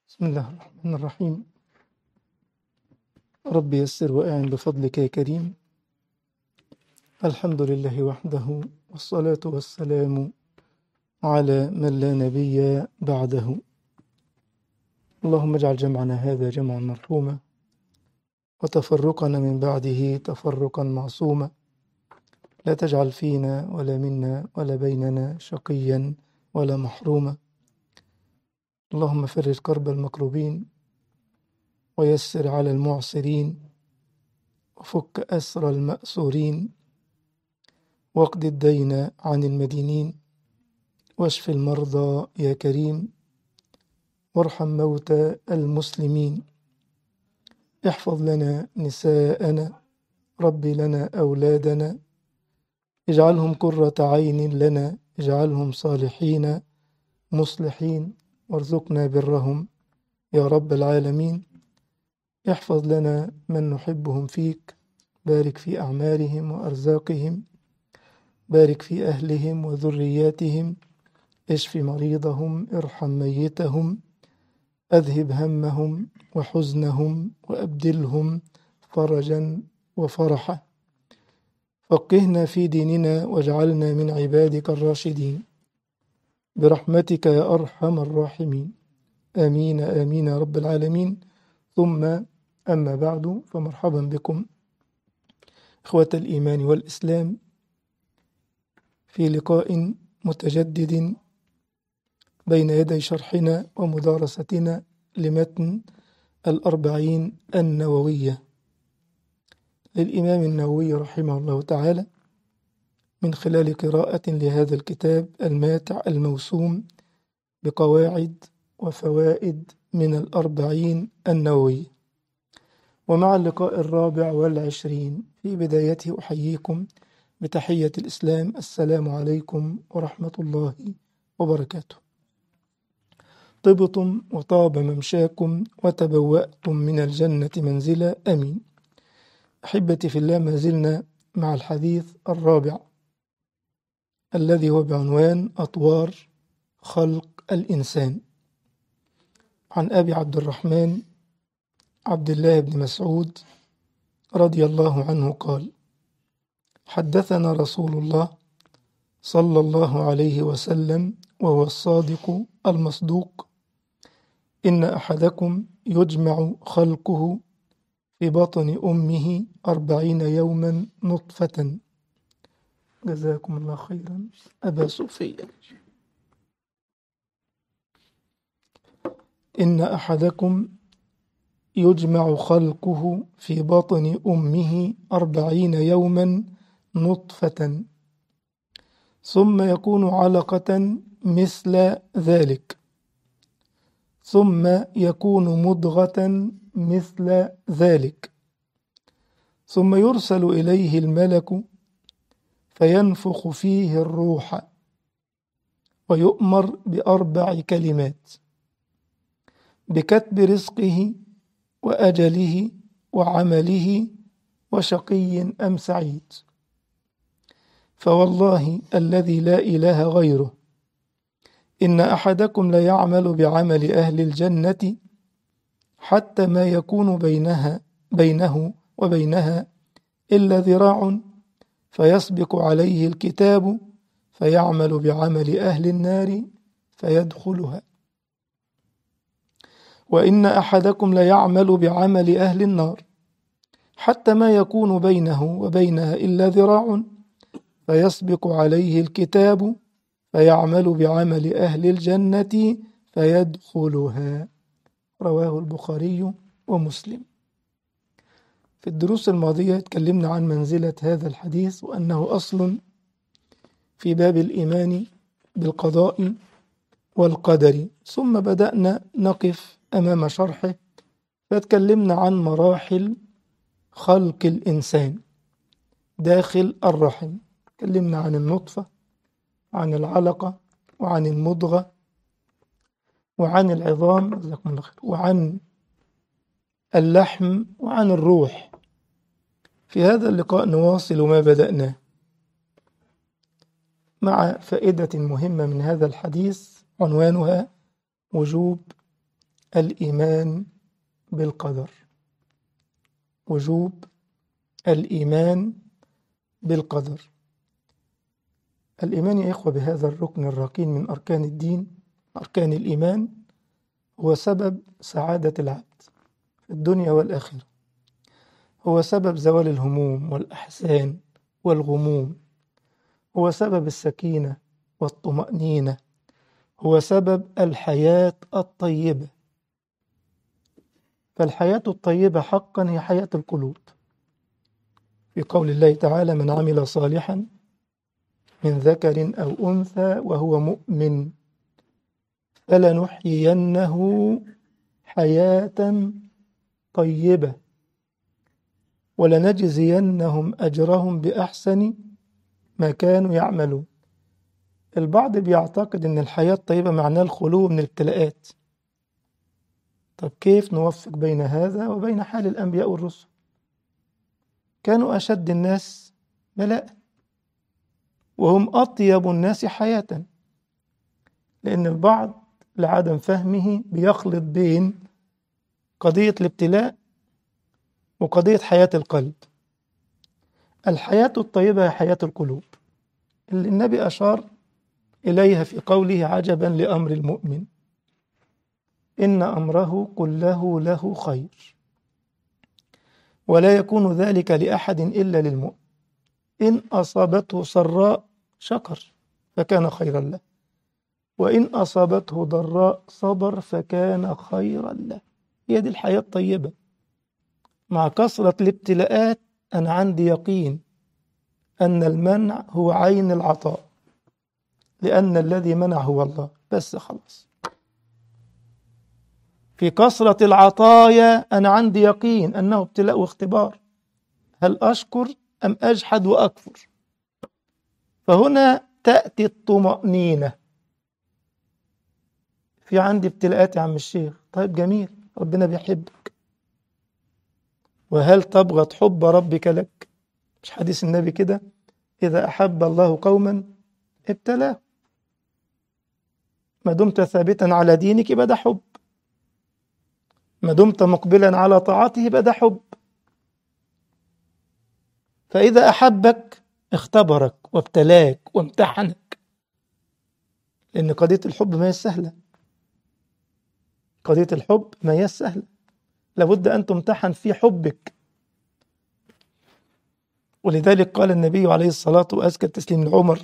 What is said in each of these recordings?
بسم الله الرحمن الرحيم رب يسر وأعن بفضلك يا كريم الحمد لله وحده والصلاة والسلام على من لا نبي بعده اللهم اجعل جمعنا هذا جمعا مرحوما وتفرقنا من بعده تفرقا معصوما لا تجعل فينا ولا منا ولا بيننا شقيا ولا محروما اللهم فرج كرب المكروبين ويسر على المعسرين وفك أسر المأسورين واقض الدين عن المدينين واشف المرضى يا كريم وارحم موتى المسلمين احفظ لنا نساءنا رب لنا أولادنا اجعلهم قرة عين لنا اجعلهم صالحين مصلحين وارزقنا برهم يا رب العالمين احفظ لنا من نحبهم فيك بارك في أعمالهم وأرزاقهم بارك في أهلهم وذرياتهم اشف مريضهم ارحم ميتهم أذهب همهم وحزنهم وأبدلهم فرجا وفرحا فقهنا في ديننا واجعلنا من عبادك الراشدين برحمتك يا أرحم الراحمين آمين آمين يا رب العالمين ثم أما بعد فمرحبا بكم إخوة الإيمان والإسلام في لقاء متجدد بين يدي شرحنا ومدارستنا لمتن الأربعين النووية للإمام النووي رحمه الله تعالى من خلال قراءة لهذا الكتاب الماتع الموسوم بقواعد وفوائد من الأربعين النووي ومع اللقاء الرابع والعشرين في بدايته أحييكم بتحية الإسلام السلام عليكم ورحمة الله وبركاته طبتم وطاب ممشاكم وتبوأتم من الجنة منزلا أمين أحبتي في الله ما زلنا مع الحديث الرابع الذي هو بعنوان أطوار خلق الإنسان عن أبي عبد الرحمن عبد الله بن مسعود رضي الله عنه قال حدثنا رسول الله صلى الله عليه وسلم وهو الصادق المصدوق إن أحدكم يجمع خلقه في بطن أمه أربعين يوما نطفة جزاكم الله خيرا أبا صوفيا إن أحدكم يجمع خلقه في بطن أمه أربعين يوما نطفة ثم يكون علقة مثل ذلك ثم يكون مضغة مثل ذلك ثم يرسل إليه الملك فينفخ فيه الروح ويؤمر بأربع كلمات بكتب رزقه وأجله وعمله وشقي أم سعيد فوالله الذي لا إله غيره إن أحدكم ليعمل بعمل أهل الجنة حتى ما يكون بينها بينه وبينها إلا ذراع فيسبق عليه الكتاب فيعمل بعمل أهل النار فيدخلها وإن أحدكم ليعمل بعمل أهل النار حتى ما يكون بينه وبينها إلا ذراع فيسبق عليه الكتاب فيعمل بعمل أهل الجنة فيدخلها رواه البخاري ومسلم في الدروس الماضية اتكلمنا عن منزلة هذا الحديث وأنه أصل في باب الإيمان بالقضاء والقدر ثم بدأنا نقف أمام شرحه فتكلمنا عن مراحل خلق الإنسان داخل الرحم تكلمنا عن النطفة عن العلقة وعن المضغة وعن العظام جزاكم الله خير وعن اللحم وعن الروح في هذا اللقاء نواصل ما بدأناه مع فائدة مهمة من هذا الحديث عنوانها وجوب الإيمان بالقدر وجوب الإيمان بالقدر الإيمان يا إخوة بهذا الركن الركين من أركان الدين أركان الإيمان هو سبب سعادة العبد في الدنيا والآخرة هو سبب زوال الهموم والأحزان والغموم هو سبب السكينة والطمأنينة هو سبب الحياة الطيبة فالحياة الطيبة حقا هي حياة القلوب في قول الله تعالى من عمل صالحا من ذكر أو أنثى وهو مؤمن فلنحيينه حياة طيبة ولنجزينهم أجرهم بأحسن ما كانوا يعملون البعض بيعتقد أن الحياة الطيبة معناه الخلو من الابتلاءات طب كيف نوفق بين هذا وبين حال الأنبياء والرسل كانوا أشد الناس بلاء وهم أطيب الناس حياة لأن البعض لعدم فهمه بيخلط بين قضية الابتلاء وقضية حياة القلب الحياة الطيبة هي حياة القلوب اللي النبي أشار إليها في قوله عجبا لأمر المؤمن إن أمره كله له خير ولا يكون ذلك لأحد إلا للمؤمن إن أصابته سراء شكر فكان خيرا له وإن أصابته ضراء صبر فكان خيرا له هي دي الحياة الطيبة مع كثرة الابتلاءات أنا عندي يقين أن المنع هو عين العطاء لأن الذي منع هو الله بس خلاص في كثرة العطايا أنا عندي يقين أنه ابتلاء واختبار هل أشكر أم أجحد وأكفر فهنا تأتي الطمأنينة في عندي ابتلاءات يا عم الشيخ طيب جميل ربنا بيحبك وهل تبغض حب ربك لك مش حديث النبي كده إذا أحب الله قوما ابتلاه ما دمت ثابتا على دينك يبقى ده حب ما دمت مقبلا على طاعته يبقى ده حب فإذا أحبك اختبرك وابتلاك وامتحنك لأن قضية الحب ما هي سهلة قضية الحب ما هي سهلة لابد أن تمتحن في حبك ولذلك قال النبي عليه الصلاة وأزكى التسليم لعمر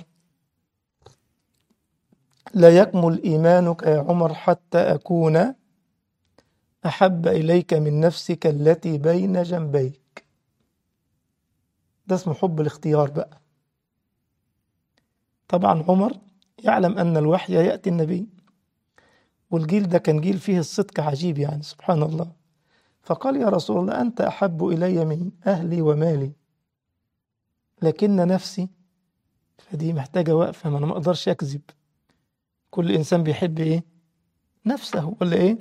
لا يكمل إيمانك يا عمر حتى أكون أحب إليك من نفسك التي بين جنبيك ده اسمه حب الاختيار بقى طبعا عمر يعلم أن الوحي يأتي النبي والجيل ده كان جيل فيه الصدق عجيب يعني سبحان الله فقال يا رسول الله أنت أحب إلي من أهلي ومالي لكن نفسي فدي محتاجة وقفة ما أنا ما أقدرش أكذب كل إنسان بيحب إيه نفسه ولا إيه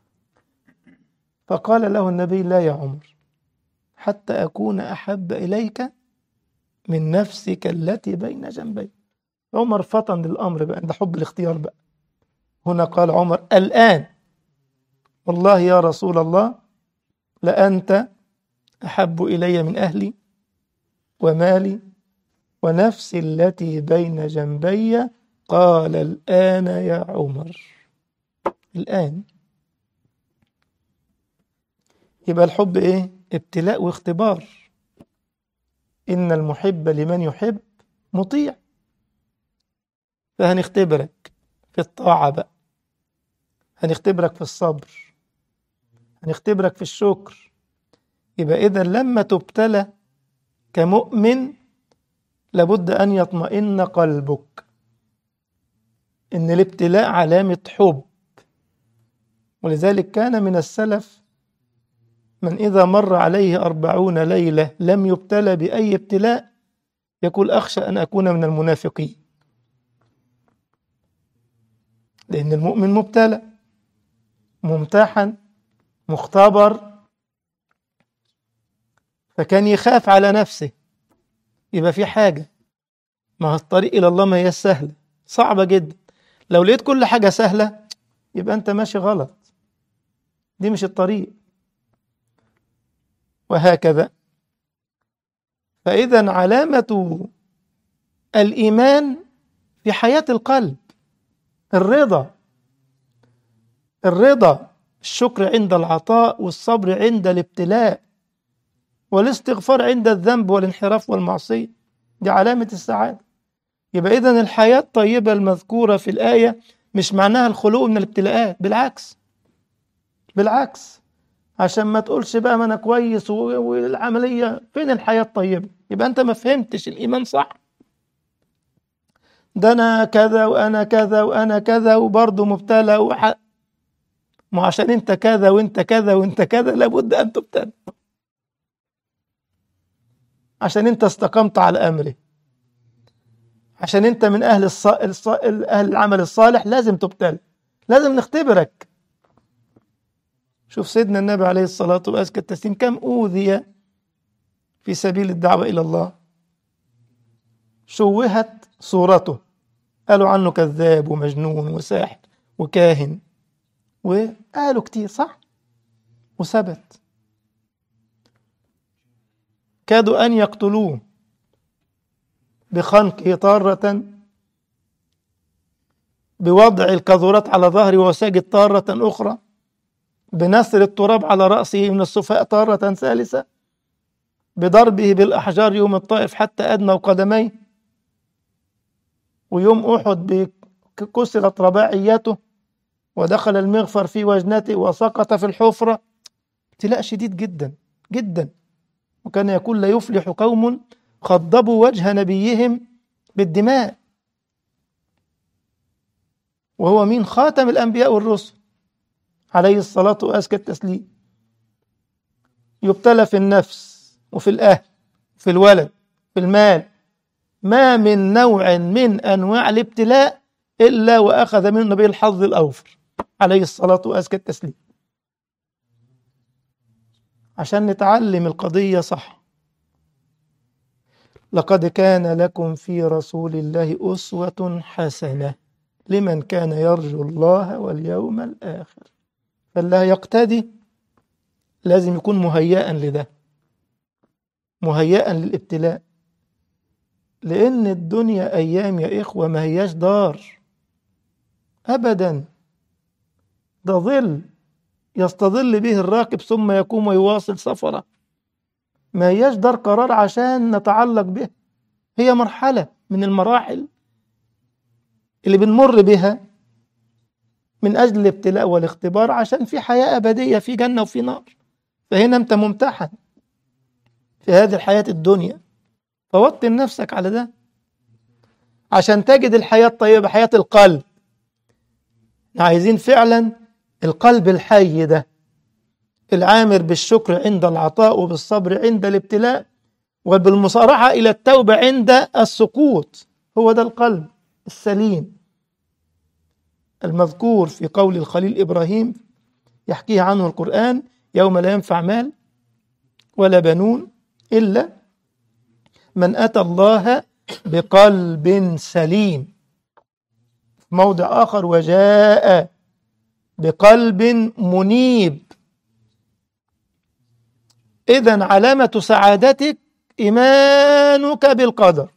فقال له النبي لا يا عمر حتى أكون أحب إليك من نفسك التي بين جنبي عمر فطن للأمر بقى ده حب الاختيار بقى هنا قال عمر الآن والله يا رسول الله لأنت أحب إلي من أهلي ومالي ونفسي التي بين جنبي قال الآن يا عمر الآن يبقى الحب إيه؟ ابتلاء واختبار إن المحب لمن يحب مطيع فهنختبرك في الطاعة بقى هنختبرك في الصبر هنختبرك في الشكر يبقى إذا لما تبتلى كمؤمن لابد أن يطمئن قلبك إن الابتلاء علامة حب ولذلك كان من السلف من إذا مر عليه أربعون ليلة لم يبتلى بأي ابتلاء يقول أخشى أن أكون من المنافقين لأن المؤمن مبتلى ممتحن مختبر فكان يخاف على نفسه يبقى في حاجة ما الطريق إلى الله ما هي سهلة صعبة جدا لو لقيت كل حاجة سهلة يبقى أنت ماشي غلط دي مش الطريق وهكذا فإذا علامة الإيمان في حياة القلب الرضا الرضا الشكر عند العطاء والصبر عند الابتلاء والاستغفار عند الذنب والانحراف والمعصية دي علامة السعادة يبقى إذن الحياة الطيبة المذكورة في الآية مش معناها الخلوء من الابتلاءات بالعكس بالعكس عشان ما تقولش بقى ما أنا كويس والعملية فين الحياة الطيبة يبقى أنت ما فهمتش الإيمان صح ده أنا كذا وأنا كذا وأنا كذا وبرضه مبتلى وح... ما عشان أنت كذا وأنت كذا وأنت كذا لابد أن تبتلى عشان أنت استقمت على أمره عشان أنت من أهل الص... الص... أهل العمل الصالح لازم تبتلى لازم نختبرك شوف سيدنا النبي عليه الصلاة وأزكى التسليم كم أوذي في سبيل الدعوة إلى الله شوهت صورته قالوا عنه كذاب ومجنون وساحر وكاهن وقالوا كتير صح وثبت كادوا أن يقتلوه بخنقه طارة بوضع الكذورات على ظهره وساجد طارة أخرى بنثر التراب على رأسه من الصفاء طارة ثالثة بضربه بالأحجار يوم الطائف حتى أدنى قدميه ويوم أحد كسرت رباعيته ودخل المغفر في وجنته وسقط في الحفرة ابتلاء شديد جدا جدا وكان يقول لا يفلح قوم خضبوا وجه نبيهم بالدماء وهو من خاتم الأنبياء والرسل عليه الصلاة وأزكى التسليم يبتلى في النفس وفي الأهل في الولد في المال ما من نوع من أنواع الابتلاء إلا وأخذ منه به الحظ الأوفر عليه الصلاة وأزكى التسليم عشان نتعلم القضية صح لقد كان لكم في رسول الله أسوة حسنة لمن كان يرجو الله واليوم الآخر فالله يقتدي لازم يكون مهيئا لده مهيئا للابتلاء لأن الدنيا أيام يا إخوة ما هياش دار أبدا ده ظل يستظل به الراكب ثم يقوم ويواصل سفره ما هياش دار قرار عشان نتعلق به هي مرحلة من المراحل اللي بنمر بها من أجل الابتلاء والاختبار عشان في حياة أبدية في جنة وفي نار فهنا أنت ممتحن في هذه الحياة الدنيا فوطن نفسك على ده عشان تجد الحياة الطيبة حياة القلب عايزين فعلا القلب الحي ده العامر بالشكر عند العطاء وبالصبر عند الابتلاء وبالمصارعة إلى التوبة عند السقوط هو ده القلب السليم المذكور في قول الخليل إبراهيم يحكيه عنه القرآن يوم لا ينفع مال ولا بنون إلا من أتى الله بقلب سليم في موضع آخر وجاء بقلب منيب إذا علامة سعادتك إيمانك بالقدر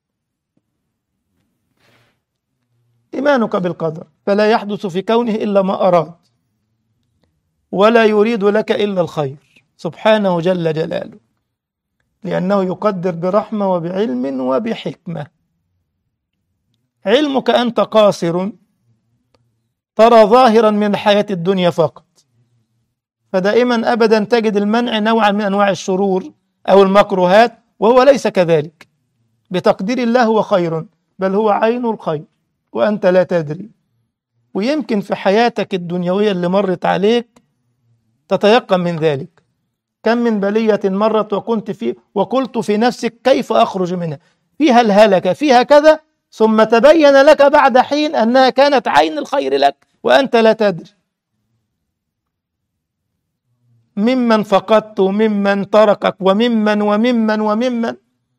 إيمانك بالقدر فلا يحدث في كونه إلا ما أراد ولا يريد لك إلا الخير سبحانه جل جلاله لأنه يقدر برحمة وبعلم وبحكمة علمك أنت قاصر ترى ظاهرا من الحياة الدنيا فقط فدائما أبدا تجد المنع نوعا من أنواع الشرور أو المكروهات وهو ليس كذلك بتقدير الله هو خير بل هو عين الخير وأنت لا تدري ويمكن في حياتك الدنيوية اللي مرت عليك تتيقن من ذلك كم من بلية مرت وكنت في وقلت في نفسك كيف أخرج منها فيها الهلكة فيها كذا ثم تبين لك بعد حين أنها كانت عين الخير لك وأنت لا تدري ممن فقدت وممن تركك وممن وممن وممن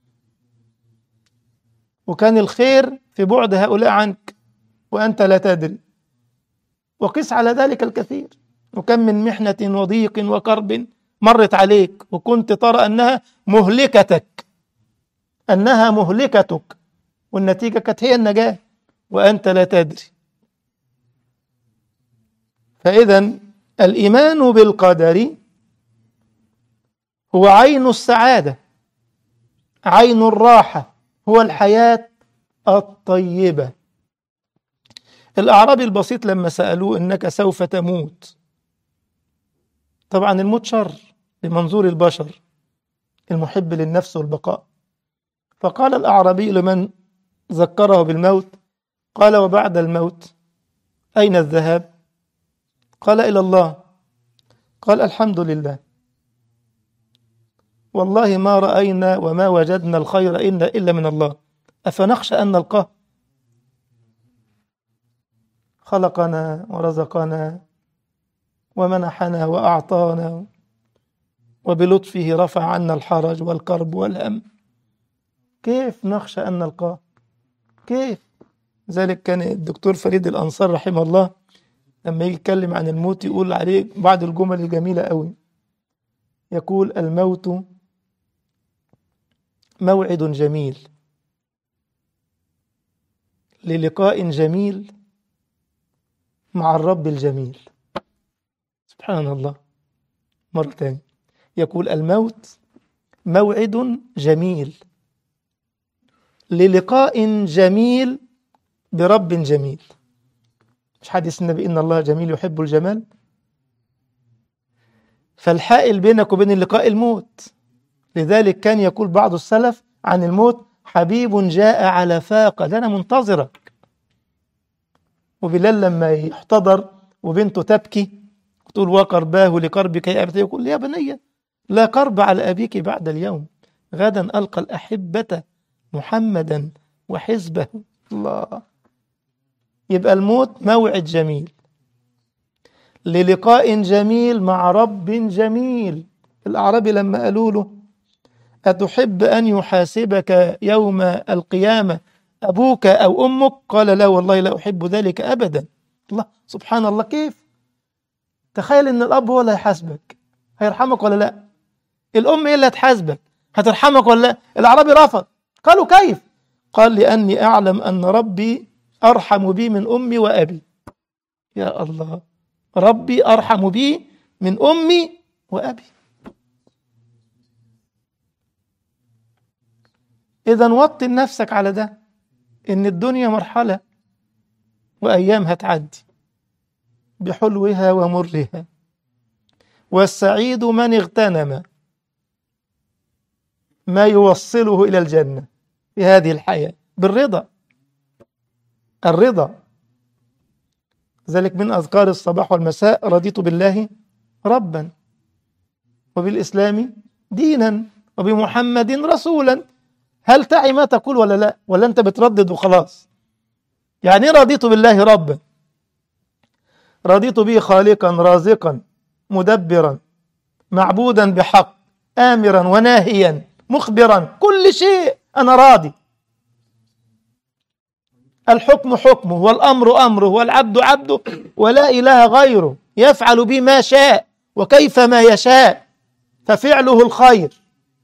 وكان الخير في بعد هؤلاء عنك وأنت لا تدري وقس على ذلك الكثير وكم من محنة وضيق وكرب مرت عليك وكنت ترى أنها مهلكتك أنها مهلكتك والنتيجة كانت هي النجاة وأنت لا تدري فإذا الإيمان بالقدر هو عين السعادة عين الراحة هو الحياة الطيبة الأعرابي البسيط لما سألوه إنك سوف تموت طبعا الموت شر بمنظور البشر المحب للنفس والبقاء فقال الأعرابي لمن ذكره بالموت قال وبعد الموت أين الذهاب قال إلى الله قال الحمد لله والله ما رأينا وما وجدنا الخير إلا إلا من الله أفنخشى أن نلقاه خلقنا ورزقنا ومنحنا وأعطانا وبلطفه رفع عنا الحرج والكرب والهم كيف نخشى أن نلقاه كيف ذلك كان الدكتور فريد الأنصار رحمه الله لما يجي يتكلم عن الموت يقول عليه بعض الجمل الجميلة قوي يقول الموت موعد جميل للقاء جميل مع الرب الجميل سبحان الله مرة تانية يقول الموت موعد جميل للقاء جميل برب جميل مش حديث النبي إن الله جميل يحب الجمال فالحائل بينك وبين اللقاء الموت لذلك كان يقول بعض السلف عن الموت حبيب جاء على فاقة ده أنا منتظرك وبلال لما يحتضر وبنته تبكي تقول وقرباه لقربك يا أبتي يقول يا بني لا قرب على أبيك بعد اليوم غدا ألقى الأحبة محمدا وحزبه الله يبقى الموت موعد جميل للقاء جميل مع رب جميل الأعرابي لما قالوا له أتحب أن يحاسبك يوم القيامة أبوك أو أمك قال لا والله لا أحب ذلك أبدا الله سبحان الله كيف تخيل أن الأب هو اللي هيحاسبك هيرحمك ولا لا الأم هي اللي هتحاسبك هترحمك ولا لا الأعرابي رفض قالوا كيف قال لأني أعلم أن ربي أرحم بي من أمي وأبي يا الله ربي أرحم بي من أمي وأبي إذا وطن نفسك على ده إن الدنيا مرحلة وأيام هتعدي بحلوها ومرها والسعيد من اغتنم ما يوصله إلى الجنة في هذه الحياة بالرضا الرضا ذلك من أذكار الصباح والمساء رضيت بالله ربا وبالإسلام دينا وبمحمد رسولا هل تعي ما تقول ولا لا ولا أنت بتردد وخلاص يعني رضيت بالله ربا رضيت به خالقا رازقا مدبرا معبودا بحق آمرا وناهيا مخبرا كل شيء أنا راضي الحكم حكمه والأمر أمره والعبد عبده ولا إله غيره يفعل بي ما شاء وكيف ما يشاء ففعله الخير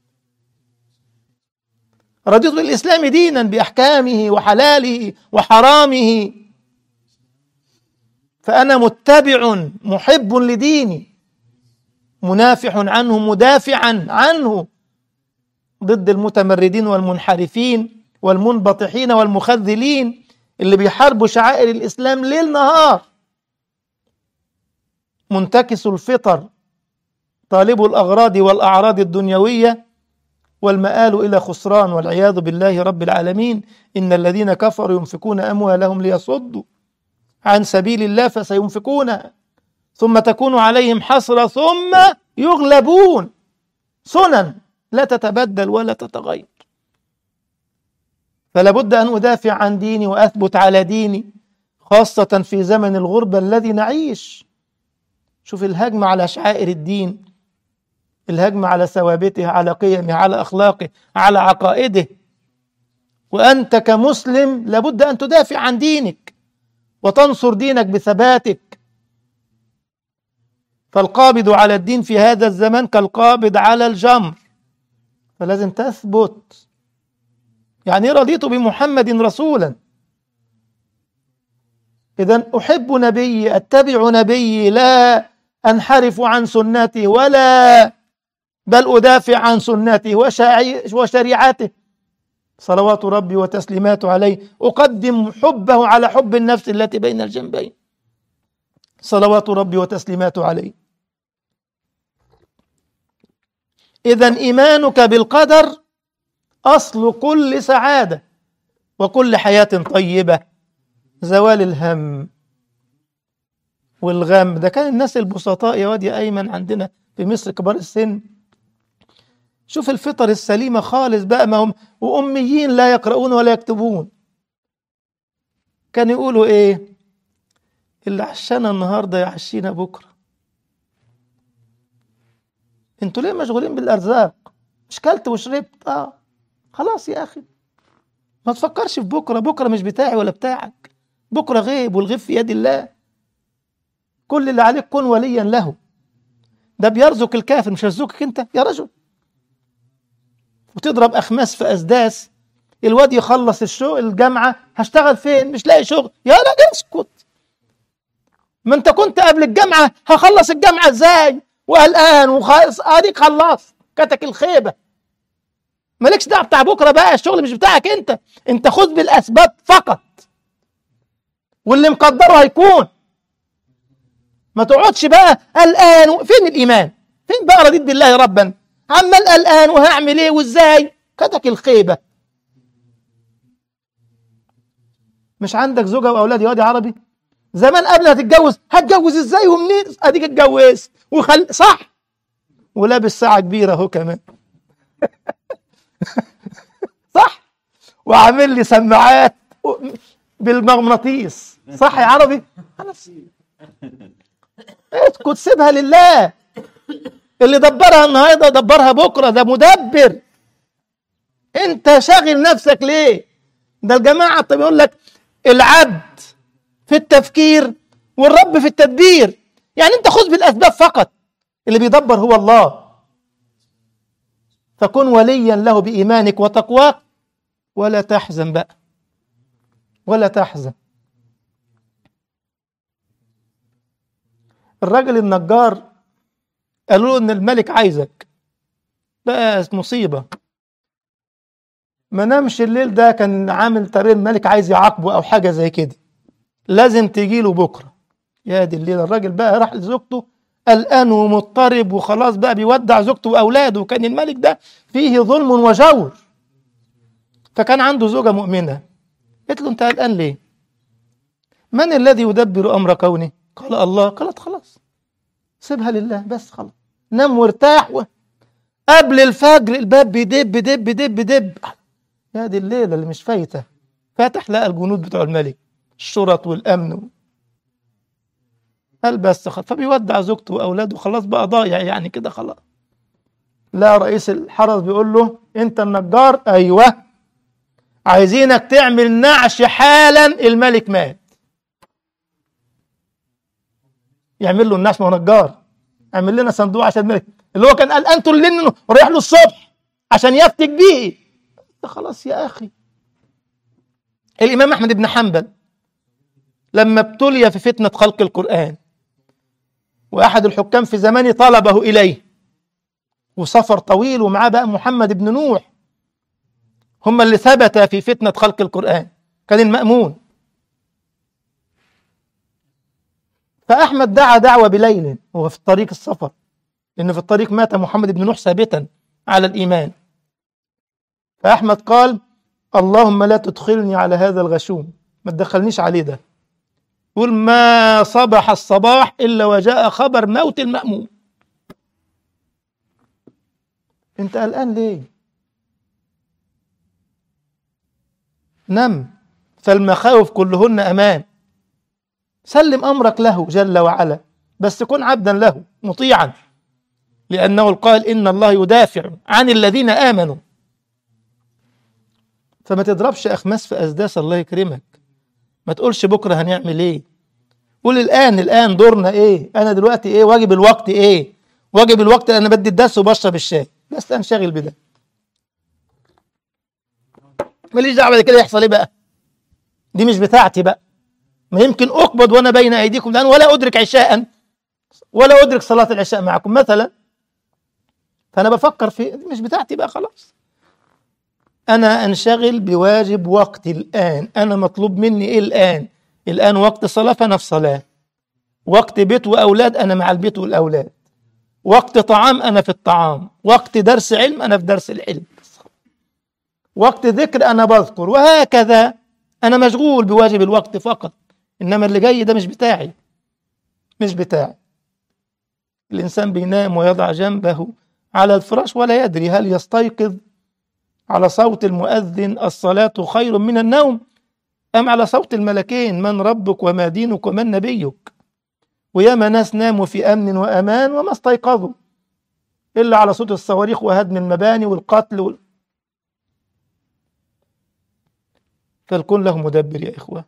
رضيت بالإسلام دينا بأحكامه وحلاله وحرامه فأنا متبع محب لديني منافح عنه مدافعا عنه ضد المتمردين والمنحرفين والمنبطحين والمخذلين اللي بيحاربوا شعائر الإسلام ليل نهار منتكس الفطر طالب الأغراض والأعراض الدنيوية والمآل إلى خسران والعياذ بالله رب العالمين إن الذين كفروا ينفقون أموالهم ليصدوا عن سبيل الله فسينفقونها ثم تكون عليهم حسرة ثم يغلبون سنن لا تتبدل ولا تتغير فلا بد أن أدافع عن ديني وأثبت على ديني خاصة في زمن الغربة الذي نعيش شوف الهجمة على شعائر الدين الهجمة على ثوابته على قيمه على أخلاقه على عقائده وأنت كمسلم لابد أن تدافع عن دينك وتنصر دينك بثباتك فالقابض على الدين في هذا الزمان كالقابض على الجمر فلازم تثبت يعني رضيت بمحمد رسولا إذا أحب نبيي أتبع نبيي لا أنحرف عن سنته ولا بل أدافع عن سنته وشريعته صلوات ربي وتسليماته عليه أقدم حبه على حب النفس التي بين الجنبين صلوات ربي وتسليماته عليه إذا إيمانك بالقدر أصل كل سعادة وكل حياة طيبة زوال الهم والغم ده كان الناس البسطاء يا واد يا أيمن عندنا في مصر كبار السن شوف الفطر السليمة خالص بقى ما هم وأميين لا يقرؤون ولا يكتبون كانوا يقولوا إيه اللي عشانا النهاردة يعشينا بكرة انتوا ليه مشغولين بالأرزاق مش كلت وشربت اه خلاص يا أخي ما تفكرش في بكرة بكرة مش بتاعي ولا بتاعك بكرة غيب والغيب في يد الله كل اللي عليك كن وليا له ده بيرزق الكافر مش يرزقك انت يا رجل وتضرب اخماس في اسداس الواد يخلص الشغل الجامعه هشتغل فين مش لاقي شغل يا راجل اسكت ما انت كنت قبل الجامعه هخلص الجامعه ازاي وقلقان وخلاص اديك خلصت كتك الخيبه مالكش دعوه بتاع بكره بقى الشغل مش بتاعك انت انت خذ بالاسباب فقط واللي مقدره هيكون ما تقعدش بقى قلقان فين الايمان فين بقى رضيت بالله ربا عمال قلقان وهعمل ايه وازاي كتك الخيبه مش عندك زوجه واولاد يا واد عربي زمان قبل ما تتجوز هتجوز ازاي ومنين اديك اتجوزت وخل صح ولابس ساعه كبيره اهو كمان صح وعامل لي سماعات بالمغناطيس صح يا عربي خلاص اسكت سيبها لله اللي دبرها النهارده دبرها بكره ده مدبر انت شاغل نفسك ليه ده الجماعه طب يقول لك العبد في التفكير والرب في التدبير يعني انت خذ بالاسباب فقط اللي بيدبر هو الله فكن وليا له بايمانك وتقواك ولا تحزن بقى ولا تحزن الراجل النجار قالوا له ان الملك عايزك بقى مصيبه ما نامش الليل ده كان عامل طريق الملك عايز يعاقبه او حاجه زي كده لازم تجي له بكره يا دي الليله الراجل بقى راح لزوجته قلقان ومضطرب وخلاص بقى بيودع زوجته واولاده وكان الملك ده فيه ظلم وجور فكان عنده زوجه مؤمنه قلت له انت قلقان ليه من الذي يدبر امر كونه قال الله قالت خلاص سيبها لله بس خلاص نام وارتاح و... قبل الفجر الباب بيدب دب دب دب يا دي الليله اللي مش فايته فتح لقى الجنود بتوع الملك الشرط والامن قال بس خلاص فبيودع زوجته واولاده خلاص بقى ضايع يعني كده خلاص لا رئيس الحرس بيقول له انت النجار ايوه عايزينك تعمل نعش حالا الملك مات يعمل له النعش ما هو نجار اعمل لنا صندوق عشان الملك اللي هو كان قلقان طول الليل انه رايح له الصبح عشان يفتك بيه خلاص يا اخي الامام احمد بن حنبل لما ابتلي في فتنه خلق القران واحد الحكام في زمانه طلبه اليه وسفر طويل ومعاه بقى محمد بن نوح هم اللي ثبت في فتنه خلق القران كان المامون فأحمد دعا دعوة بليل وهو في الطريق السفر لأن في الطريق مات محمد بن نوح ثابتا على الإيمان فأحمد قال اللهم لا تدخلني على هذا الغشوم ما تدخلنيش عليه ده يقول ما صبح الصباح إلا وجاء خبر موت المأمون أنت قلقان ليه نم فالمخاوف كلهن أمان سلم امرك له جل وعلا بس كن عبدا له مطيعا لانه قال ان الله يدافع عن الذين امنوا فما تضربش اخماس في اسداس الله يكرمك ما تقولش بكره هنعمل ايه قول الآن الآن دورنا إيه أنا دلوقتي إيه واجب الوقت إيه واجب الوقت أنا بدي الدرس وبشرب الشاي بس أنشغل بده ماليش دعوة بعد كده يحصل إيه بقى دي مش بتاعتي بقى ما يمكن أقبض وأنا بين أيديكم الآن ولا أدرك عشاء ولا أدرك صلاة العشاء معكم مثلا فأنا بفكر في دي مش بتاعتي بقى خلاص أنا أنشغل بواجب وقتي الآن أنا مطلوب مني إيه الآن الآن وقت صلاة فأنا في صلاة وقت بيت وأولاد أنا مع البيت والأولاد وقت طعام أنا في الطعام وقت درس علم أنا في درس العلم وقت ذكر أنا بذكر وهكذا أنا مشغول بواجب الوقت فقط إنما اللي جاي ده مش بتاعي مش بتاعي الإنسان بينام ويضع جنبه على الفراش ولا يدري هل يستيقظ على صوت المؤذن الصلاة خير من النوم أم على صوت الملكين من ربك وما دينك ومن نبيك وياما ناس ناموا في أمن وأمان وما استيقظوا إلا على صوت الصواريخ وهدم المباني والقتل وال... فالكون له مدبر يا إخوة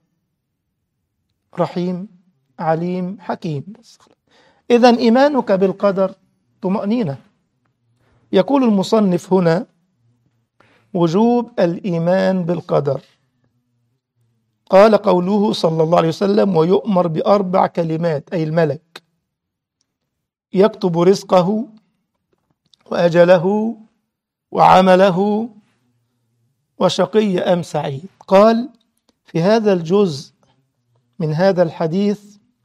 رحيم عليم حكيم إذا إيمانك بالقدر طمأنينة يقول المصنف هنا وجوب الإيمان بالقدر قال قوله صلى الله عليه وسلم ويؤمر بأربع كلمات أي الملك يكتب رزقه وأجله وعمله وشقي أم سعيد قال في هذا الجزء من هذا الحديث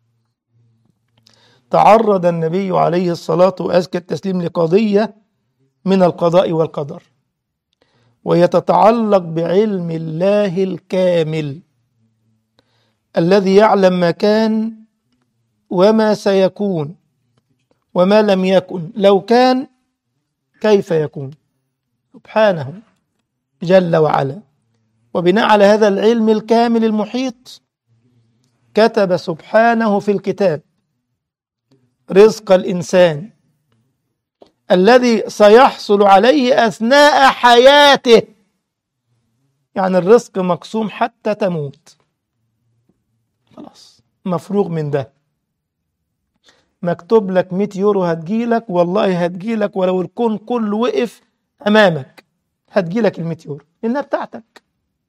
تعرض النبي عليه الصلاة وأزكى التسليم لقضية من القضاء والقدر وهي تتعلق بعلم الله الكامل الذي يعلم ما كان وما سيكون وما لم يكن لو كان كيف يكون سبحانه جل وعلا وبناء على هذا العلم الكامل المحيط كتب سبحانه في الكتاب رزق الإنسان الذي سيحصل عليه أثناء حياته يعني الرزق مقسوم حتى تموت خلاص مفروغ من ده مكتوب لك 100 يورو هتجيلك والله هتجيلك ولو الكون كله وقف أمامك هتجيلك ال 100 يورو لأنها بتاعتك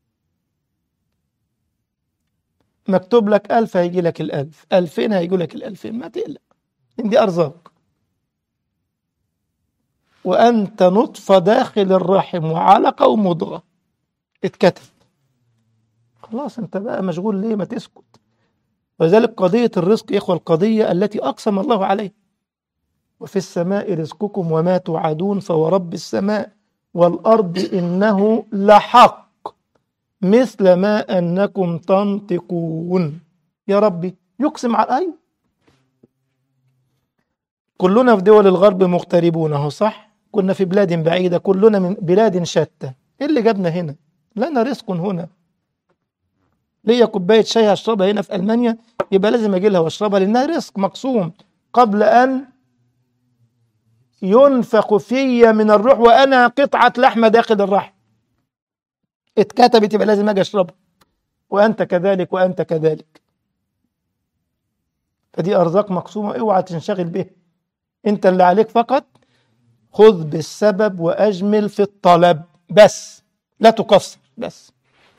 مكتوب لك ألف هيجي لك الألف ألفين هيجي لك الألفين ما تقلق دي أرزاق وأنت نطفة داخل الرحم وعلقة ومضغة اتكتب خلاص انت بقى مشغول ليه ما تسكت ولذلك قضية الرزق يا إخوة القضية التي أقسم الله عليه وفي السماء رزقكم وما توعدون فورب السماء والأرض إنه لحق مثل ما أنكم تنطقون يا ربي يقسم على أيوه كلنا في دول الغرب مغتربون اهو صح كنا في بلاد بعيدة كلنا من بلاد شتى ايه اللي جابنا هنا لنا رزق هنا ليا كوباية شاي هشربها هنا في ألمانيا يبقى لازم أجي لها وأشربها لأنها رزق مقسوم قبل أن ينفخ في من الروح وأنا قطعة لحمة داخل الرحم اتكتبت يبقى لازم أجي أشربها وأنت كذلك وأنت كذلك فدي أرزاق مقسومة اوعى تنشغل بها أنت اللي عليك فقط خذ بالسبب وأجمل في الطلب بس لا تقصر بس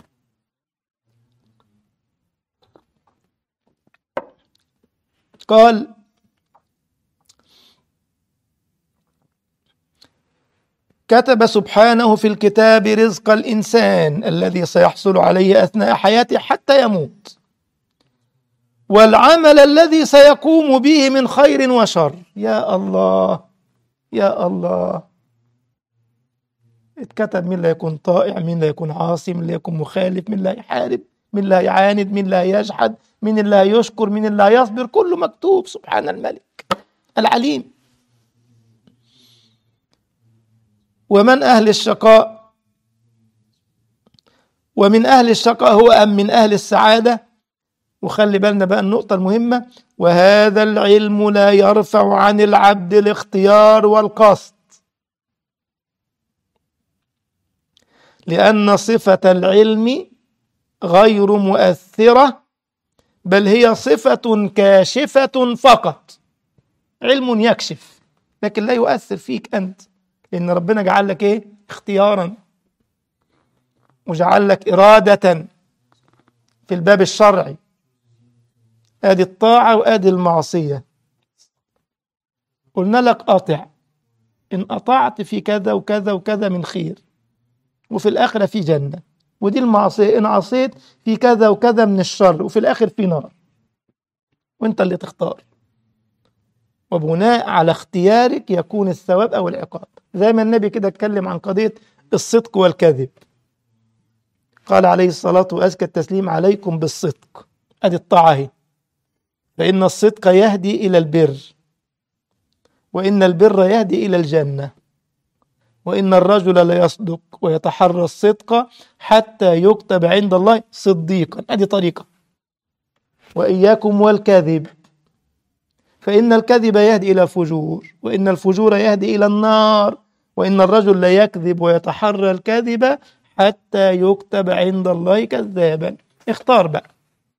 قال كتب سبحانه في الكتاب رزق الإنسان الذي سيحصل عليه أثناء حياته حتى يموت والعمل الذي سيقوم به من خير وشر يا الله يا الله اتكتب مين لا يكون طائع مين لا يكون عاصي مين لا يكون مخالف مين لا يحارب مين لا يعاند مين لا يجحد مين لا يشكر مين لا يصبر كله مكتوب سبحان الملك العليم ومن أهل الشقاء ومن أهل الشقاء هو أم من أهل السعادة وخلي بالنا بقى النقطة المهمة وهذا العلم لا يرفع عن العبد الاختيار والقصد لأن صفة العلم غير مؤثرة بل هي صفة كاشفة فقط علم يكشف لكن لا يؤثر فيك أنت لأن ربنا جعل لك إيه اختيارا وجعل لك إرادة في الباب الشرعي آدي الطاعة وآدي المعصية قلنا لك أطع إن أطعت في كذا وكذا وكذا من خير وفي الآخرة في جنة ودي المعصية إن عصيت في كذا وكذا من الشر وفي الآخر في نار وانت اللي تختار وبناء على اختيارك يكون الثواب أو العقاب زي ما النبي كده اتكلم عن قضية الصدق والكذب قال عليه الصلاة وأزكى التسليم عليكم بالصدق أدي الطاعة اهي فإن الصدق يهدي إلى البر وإن البر يهدي إلى الجنة وإن الرجل ليصدق ويتحرى الصدق حتى يكتب عند الله صديقا هذه طريقة وإياكم والكذب فإن الكذب يهدي إلى فجور وإن الفجور يهدي إلى النار وإن الرجل لا يكذب ويتحرى الكذب حتى يكتب عند الله كذابا اختار بقى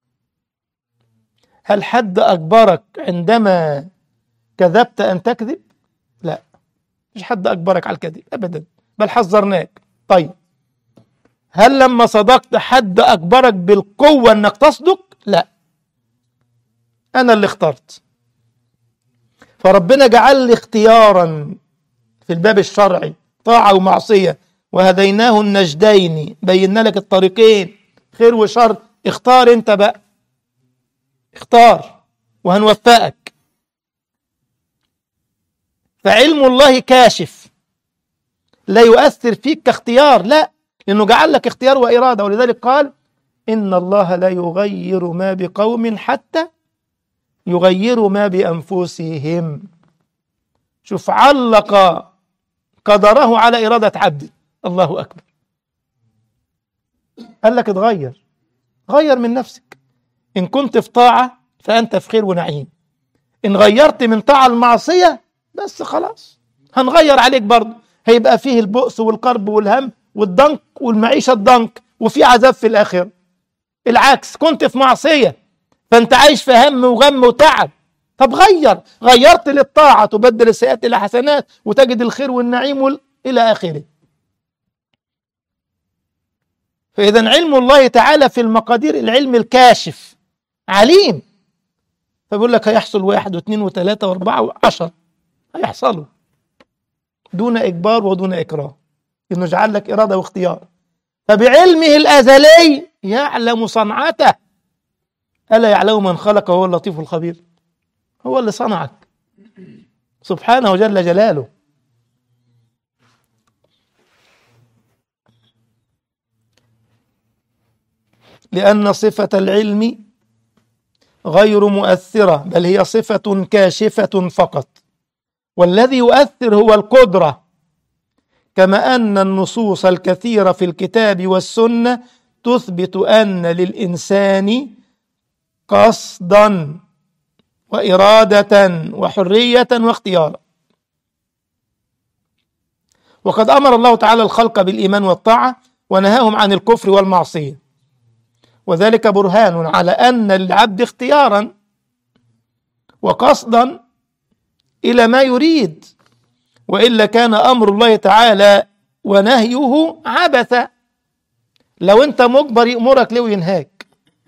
هل حد أجبرك عندما كذبت أن تكذب؟ لا مش حد أجبرك على الكذب أبدا بل حذرناك طيب هل لما صدقت حد أجبرك بالقوة أنك تصدق؟ لا أنا اللي اخترت فربنا جعل لي اختيارا في الباب الشرعي طاعة ومعصية وهديناه النجدين بينا لك الطريقين خير وشر اختار انت بقى اختار وهنوفقك فعلم الله كاشف لا يؤثر فيك كاختيار لا لأنه جعل لك اختيار وإرادة ولذلك قال إن الله لا يغير ما بقوم حتى يغيروا ما بأنفسهم شوف علق قدره على إرادة عبده الله أكبر قال لك اتغير غير من نفسك إن كنت في طاعة فأنت في خير ونعيم إن غيرت من طاعة المعصية بس خلاص هنغير عليك برضه هيبقى فيه البؤس والقرب والهم والضنك والمعيشة الضنك وفي عذاب في الآخرة العكس كنت في معصية فأنت عايش في هم وغم وتعب طب غير غيرت للطاعة تبدل السيئات إلى حسنات وتجد الخير والنعيم وال... إلى آخره فإذا علم الله تعالى في المقادير العلم الكاشف عليم فبيقول لك هيحصل واحد واثنين وثلاثة وأربعة وعشر هيحصلوا دون إجبار ودون إكراه إنه جعل لك إرادة واختيار فبعلمه الأزلي يعلم صنعته ألا يعلم من خلق وهو اللطيف الخبير هو اللي صنعك سبحانه جل جلاله لأن صفة العلم غير مؤثرة بل هي صفة كاشفة فقط والذي يؤثر هو القدرة كما أن النصوص الكثيرة في الكتاب والسنة تثبت أن للإنسان قصدا وإرادة وحرية واختيارا وقد أمر الله تعالى الخلق بالإيمان والطاعة ونهاهم عن الكفر والمعصية وذلك برهان على أن للعبد اختيارا وقصدا إلى ما يريد وإلا كان أمر الله تعالى ونهيه عبثا لو أنت مجبر يأمرك ليه وينهاك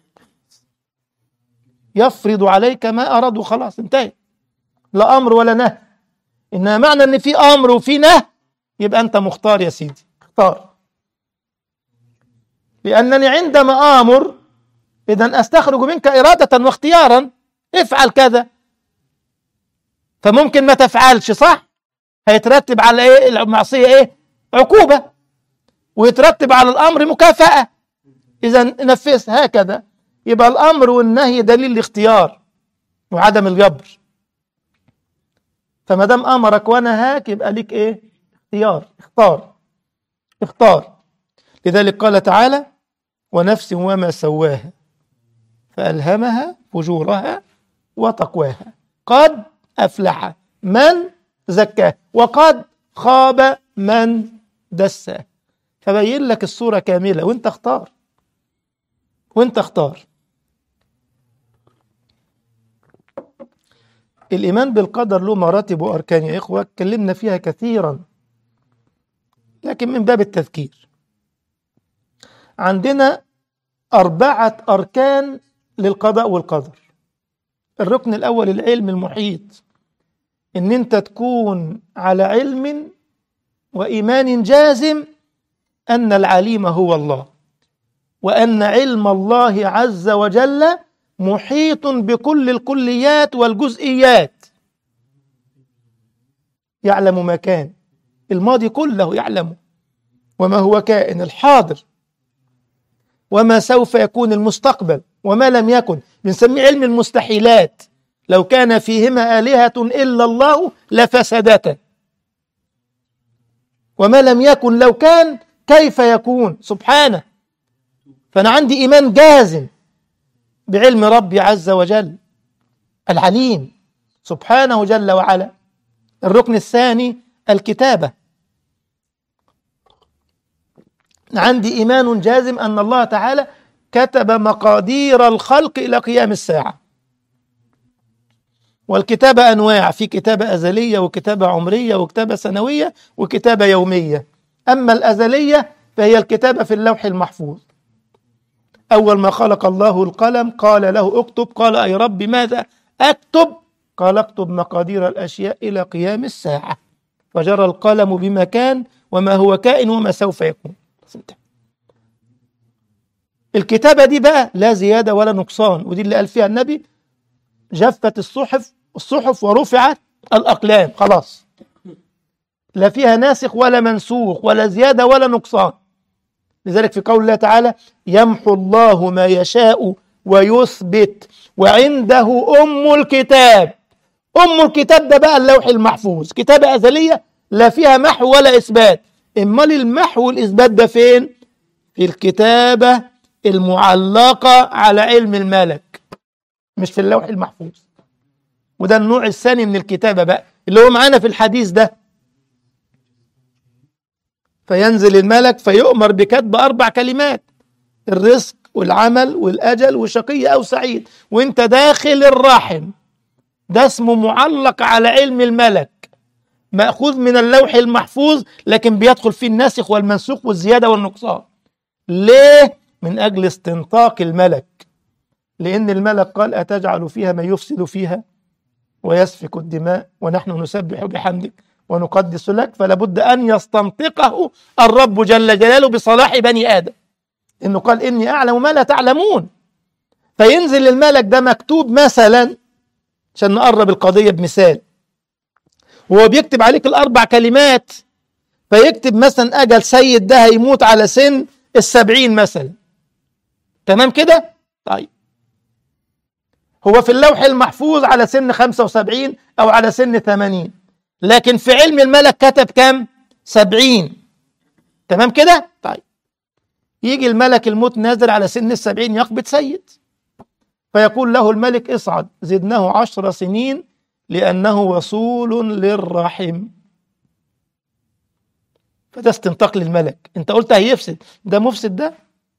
يفرض عليك ما أراد وخلاص انتهى لا أمر ولا نهي إنما معنى أن في أمر وفي نهي يبقى أنت مختار يا سيدي اختار لأنني عندما آمر إذا أستخرج منك إرادة واختيارا افعل كذا فممكن ما تفعلش صح هيترتب على ايه المعصيه ايه عقوبه ويترتب على الامر مكافاه اذا نفذ هكذا يبقى الامر والنهي دليل الاختيار وعدم الجبر فما دام امرك ونهاك يبقى ليك ايه اختيار اختار اختار لذلك قال تعالى ونفس وما سواها فالهمها فجورها وتقواها قد أفلح من زكاه وقد خاب من دساه فبين لك الصورة كاملة وانت اختار وانت اختار الإيمان بالقدر له مراتب وأركان يا إخوة اتكلمنا فيها كثيرا لكن من باب التذكير عندنا أربعة أركان للقضاء والقدر الركن الأول العلم المحيط إن أنت تكون على علم وإيمان جازم أن العليم هو الله وأن علم الله عز وجل محيط بكل الكليات والجزئيات يعلم ما كان الماضي كله يعلم وما هو كائن الحاضر وما سوف يكون المستقبل وما لم يكن بنسميه علم المستحيلات لو كان فيهما آلهة إلا الله لفسدتا وما لم يكن لو كان كيف يكون سبحانه فأنا عندي إيمان جازم بعلم ربي عز وجل العليم سبحانه جل وعلا الركن الثاني الكتابة عندي إيمان جازم أن الله تعالى كتب مقادير الخلق إلى قيام الساعة والكتابة أنواع في كتابة أزلية وكتابة عمرية وكتابة سنوية وكتابة يومية أما الأزلية فهي الكتابة في اللوح المحفوظ أول ما خلق الله القلم قال له اكتب قال أي رب ماذا أكتب قال اكتب مقادير الأشياء إلى قيام الساعة فجرى القلم بما كان وما هو كائن وما سوف يكون الكتابة دي بقى لا زيادة ولا نقصان ودي اللي قال فيها النبي جفت الصحف الصحف ورفعت الأقلام خلاص لا فيها ناسخ ولا منسوخ ولا زيادة ولا نقصان لذلك في قول الله تعالى يمحو الله ما يشاء ويثبت وعنده أم الكتاب أم الكتاب ده بقى اللوح المحفوظ كتابة أزلية لا فيها محو ولا إثبات امال المحو والإثبات ده فين في الكتابة المعلقة على علم الملك مش في اللوح المحفوظ وده النوع الثاني من الكتابة بقى اللي هو معانا في الحديث ده فينزل الملك فيؤمر بكتب أربع كلمات الرزق والعمل والأجل وشقي أو سعيد وانت داخل الرحم ده اسمه معلق على علم الملك مأخوذ من اللوح المحفوظ لكن بيدخل فيه الناسخ والمنسوخ والزيادة والنقصان ليه؟ من أجل استنطاق الملك لأن الملك قال أتجعل فيها من يفسد فيها ويسفك الدماء ونحن نسبح بحمدك ونقدس لك فلا بد أن يستنطقه الرب جل جلاله بصلاح بني آدم إنه قال إني أعلم ما لا تعلمون فينزل الملك ده مكتوب مثلا عشان نقرب القضية بمثال وهو بيكتب عليك الأربع كلمات فيكتب مثلا أجل سيد ده هيموت على سن السبعين مثلا تمام كده؟ طيب هو في اللوح المحفوظ على سن 75 أو على سن 80 لكن في علم الملك كتب كم؟ 70 تمام كده؟ طيب يجي الملك الموت نازل على سن السبعين يقبض سيد فيقول له الملك اصعد زدناه عشر سنين لأنه وصول للرحم فده استنطاق للملك انت قلت هيفسد ده مفسد ده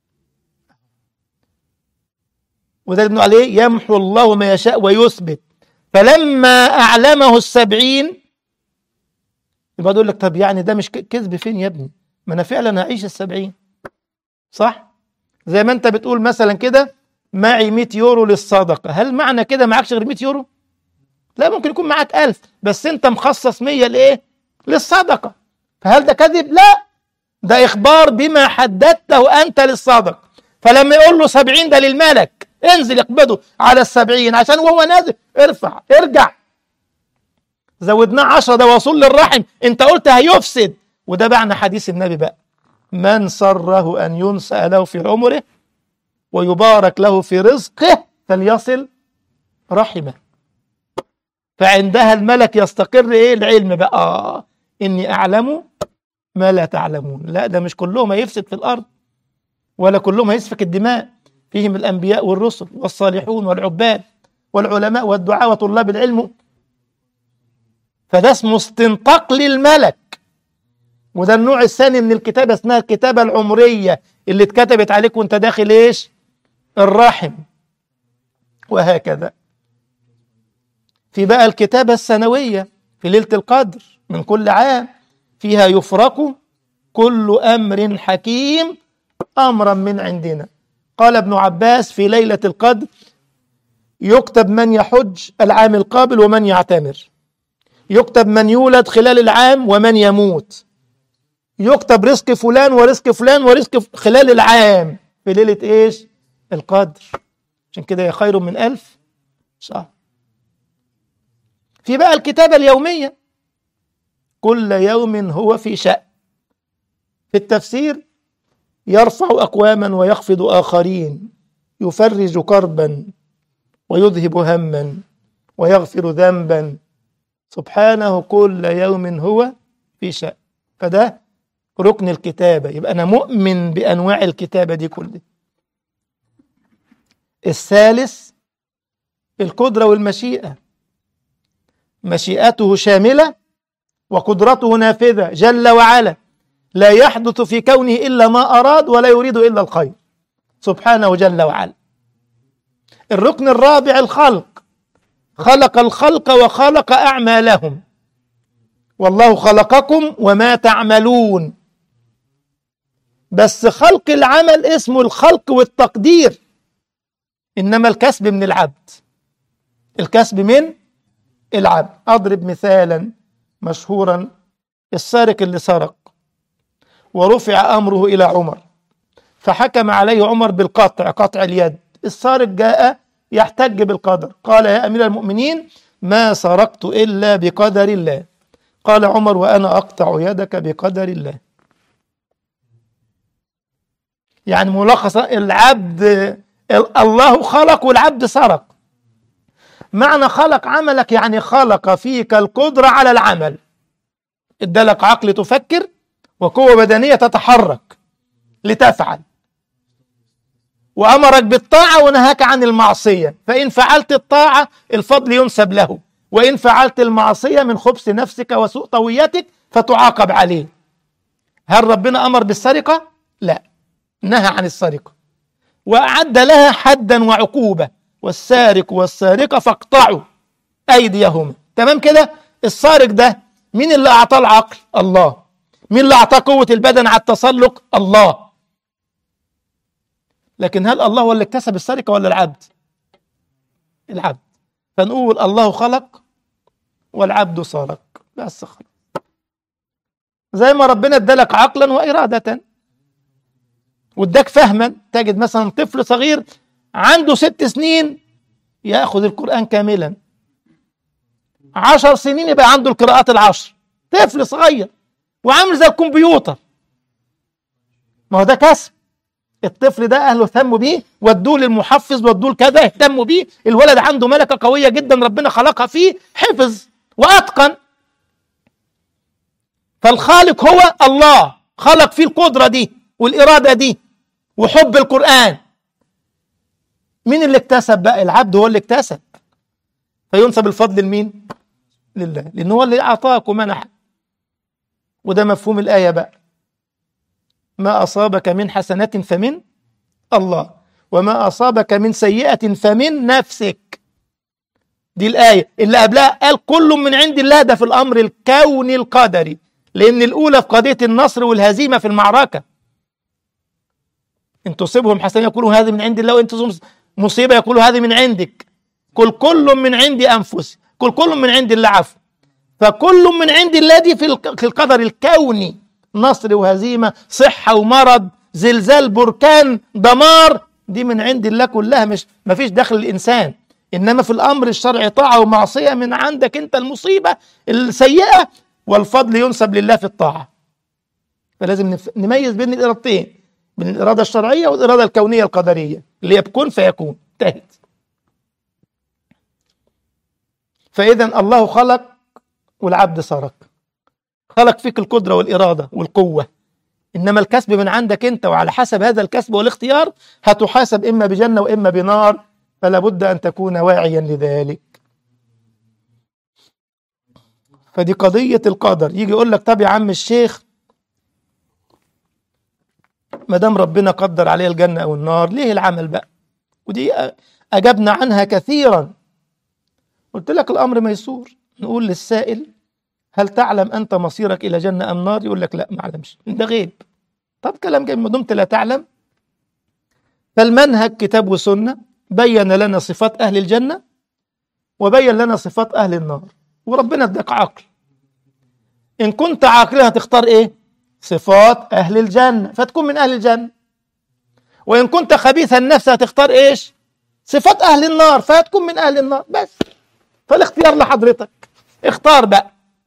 وده ابن عليه يمحو الله ما يشاء ويثبت فلما أعلمه السبعين يبقى يقول لك طب يعني ده مش كذب فين يا ابني ما أنا فعلا هعيش السبعين صح زي ما أنت بتقول مثلا كده معي 100 يورو للصدقة هل معنى كده معكش غير 100 يورو لا ممكن يكون معاك 1000 بس أنت مخصص 100 لإيه للصدقة فهل ده كذب لا ده إخبار بما حددته أنت للصدقة فلما يقول له 70 ده للملك انزل اقبضه على السبعين عشان وهو نازل ارفع ارجع زودناه عشرة ده وصول للرحم انت قلت هيفسد وده معنى حديث النبي بقى من سره أن ينسأ له في عمره ويبارك له في رزقه فليصل رحمه فعندها الملك يستقر ايه العلم بقى آه اني اعلم ما لا تعلمون لا ده مش كلهم هيفسد في الارض ولا كلهم هيسفك الدماء فيهم الأنبياء والرسل والصالحون والعباد والعلماء والدعاء وطلاب العلم فده اسمه استنطاق للملك وده النوع الثاني من الكتابة اسمها الكتابة العمرية اللي اتكتبت عليك وانت داخل ايش الرحم وهكذا في بقى الكتابة السنوية في ليلة القدر من كل عام فيها يفرق كل أمر حكيم أمرا من عندنا قال ابن عباس في ليلة القدر يكتب من يحج العام القابل ومن يعتمر يكتب من يولد خلال العام ومن يموت يكتب رزق فلان ورزق فلان ورزق خلال العام في ليلة ايش القدر عشان كده هي خير من ألف شهر في بقى الكتابة اليومية كل يوم هو في شأن في التفسير يرفع أقواما ويخفض آخرين يفرج كربا ويذهب هما ويغفر ذنبا سبحانه كل يوم هو في شأن فده ركن الكتابة يبقى أنا مؤمن بأنواع الكتابة دي كلها الثالث القدرة والمشيئة مشيئته شاملة وقدرته نافذة جل وعلا لا يحدث في كونه إلا ما أراد ولا يريد إلا الخير سبحانه جل وعلا الركن الرابع الخلق خلق الخلق وخلق أعمالهم والله خلقكم وما تعملون بس خلق العمل اسمه الخلق والتقدير إنما الكسب من العبد الكسب من العبد أضرب مثالا مشهورا السارق اللي سرق ورفع أمره إلى عمر فحكم عليه عمر بالقطع قطع اليد السارق جاء يحتج بالقدر قال يا أمير المؤمنين ما سرقت إلا بقدر الله قال عمر وأنا أقطع يدك بقدر الله يعني ملخصا العبد الله خلق والعبد سرق معنى خلق عملك يعني خلق فيك القدرة على العمل ادالك عقل تفكر وقوة بدنية تتحرك لتفعل وأمرك بالطاعة ونهاك عن المعصية فإن فعلت الطاعة الفضل ينسب له وإن فعلت المعصية من خبث نفسك وسوء طويتك فتعاقب عليه هل ربنا أمر بالسرقة؟ لا نهى عن السرقة وأعد لها حدا وعقوبة والسارق والسارقة فاقطعوا أيديهم تمام كده السارق ده مين اللي أعطاه العقل الله مين اللي أعطاه قوة البدن على التسلق الله لكن هل الله هو اللي اكتسب السرقة ولا العبد العبد فنقول الله خلق والعبد سرق بس خلاص زي ما ربنا ادالك عقلا وإرادة واداك فهما تجد مثلا طفل صغير عنده ست سنين ياخذ القرآن كاملا عشر سنين يبقى عنده القراءات العشر طفل صغير وعامل زي الكمبيوتر ما هو ده كسب الطفل ده اهله اهتموا بيه ودوه للمحفظ ودوه كذا اهتموا بيه الولد عنده ملكه قويه جدا ربنا خلقها فيه حفظ واتقن فالخالق هو الله خلق فيه القدره دي والاراده دي وحب القران مين اللي اكتسب بقى العبد هو اللي اكتسب فينسب الفضل لمين لله لان هو اللي اعطاك ومنحك وده مفهوم الايه بقى ما اصابك من حسنه فمن الله وما اصابك من سيئه فمن نفسك دي الايه اللي قبلها قال كل من عند الله ده في الامر الكوني القدري لان الاولى في قضيه النصر والهزيمه في المعركه ان تصيبهم حسنه يقولوا هذه من عند الله وان تصيبهم مصيبه يقولوا هذه من عندك كل كل من عند انفسي كل كل من عند الله عفو فكل من عند الله دي في القدر الكوني نصر وهزيمه صحه ومرض زلزال بركان دمار دي من عند الله كلها مش ما فيش دخل الانسان انما في الامر الشرعي طاعه ومعصيه من عندك انت المصيبه السيئه والفضل ينسب لله في الطاعه فلازم نميز بين الارادتين بين الاراده الشرعيه والاراده الكونيه القدريه اللي هي بكون فيكون انتهت فاذا الله خلق والعبد سرق خلق فيك القدره والاراده والقوه انما الكسب من عندك انت وعلى حسب هذا الكسب والاختيار هتحاسب اما بجنه واما بنار فلا بد ان تكون واعيا لذلك فدي قضيه القدر يجي يقول لك طب يا عم الشيخ ما دام ربنا قدر عليه الجنه او النار ليه العمل بقى ودي اجبنا عنها كثيرا قلت لك الأمر ميسور نقول للسائل هل تعلم أنت مصيرك إلى جنة أم نار يقول لك لا ما أعلمش ده غيب طب كلام جميل ما دمت لا تعلم فالمنهج كتاب وسنة بين لنا صفات أهل الجنة وبين لنا صفات أهل النار وربنا اداك عقل إن كنت عاقل هتختار إيه؟ صفات أهل الجنة فتكون من أهل الجنة وإن كنت خبيث النفس هتختار إيش؟ صفات أهل النار فهتكون من أهل النار بس فالاختيار لحضرتك اختار بقى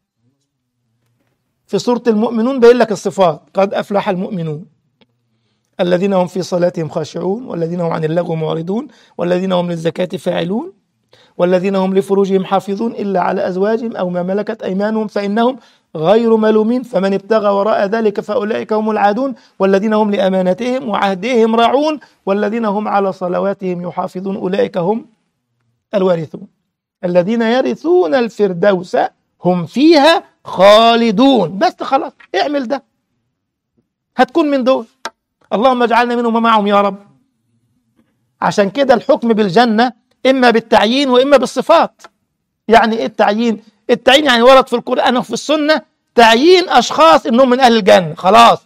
في سورة المؤمنون بين لك الصفات قد أفلح المؤمنون الذين هم في صلاتهم خاشعون والذين هم عن اللغو معرضون والذين هم للزكاة فاعلون والذين هم لفروجهم حافظون إلا على أزواجهم أو ما ملكت أيمانهم فإنهم غير ملومين فمن ابتغى وراء ذلك فأولئك هم العادون والذين هم لأمانتهم وعهدهم راعون والذين هم على صلواتهم يحافظون أولئك هم الوارثون الذين يرثون الفردوس هم فيها خالدون بس خلاص اعمل ده هتكون من دول اللهم اجعلنا منهم ومعهم يا رب عشان كده الحكم بالجنة إما بالتعيين وإما بالصفات يعني إيه التعيين التعيين يعني ورد في القرآن وفي السنة تعيين أشخاص إنهم من أهل الجنة خلاص